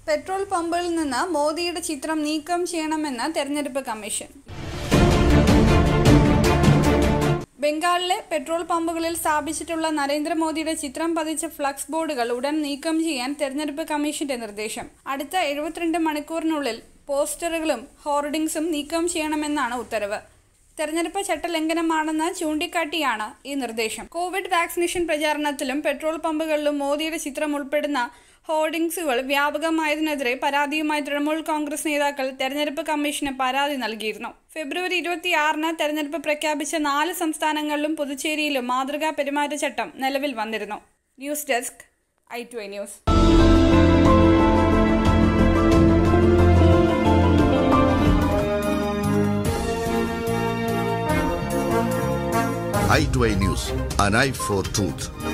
Petrol പമ്പുകളിൽ നിന്ന് മോദിയുടെ ചിത്രം നീക്കം ചെയ്യണമെന്ന് തെരഞ്ഞെടുപ്പ് കമ്മീഷൻ ബംഗാളിലെ പെട്രോൾ പമ്പുകളിൽ സ്ഥാപിച്ചിട്ടുള്ള നരേന്ദ്രമോദിയുടെ ചിത്രം പതിച്ച ഫ്ലക്സ് ബോർഡുകൾ ഉടൻ നീക്കം ചെയ്യാൻ തെരഞ്ഞെടുപ്പ് കമ്മീഷന്റെ നിർദ്ദേശം അടുത്ത എഴുപത്തിരണ്ട് മണിക്കൂറിനുള്ളിൽ പോസ്റ്ററുകളും ഹോർഡിംഗ്സും നീക്കം ചെയ്യണമെന്നാണ് ഉത്തരവ് തെരഞ്ഞെടുപ്പ് ചട്ടലംഘനമാണെന്ന് ചൂണ്ടിക്കാട്ടിയാണ് ഈ നിർദ്ദേശം കോവിഡ് വാക്സിനേഷൻ പ്രചാരണത്തിലും പെട്രോൾ പമ്പുകളിലും മോദിയുടെ ചിത്രം ഉൾപ്പെടുന്ന ഹോർഡിംഗ്സുകൾ വ്യാപകമായതിനെതിരെ പരാതിയുമായി തൃണമൂൽ കോൺഗ്രസ് നേതാക്കൾ തെരഞ്ഞെടുപ്പ് കമ്മീഷന് പരാതി നൽകിയിരുന്നു ഫെബ്രുവരി ഇരുപത്തിയാറിന് തെരഞ്ഞെടുപ്പ് പ്രഖ്യാപിച്ച നാല് സംസ്ഥാനങ്ങളിലും പുതുച്ചേരിയിലും മാതൃകാ പെരുമാറ്റച്ചട്ടം നിലവിൽ വന്നിരുന്നു news desk I two news i2i News, an eye for truth.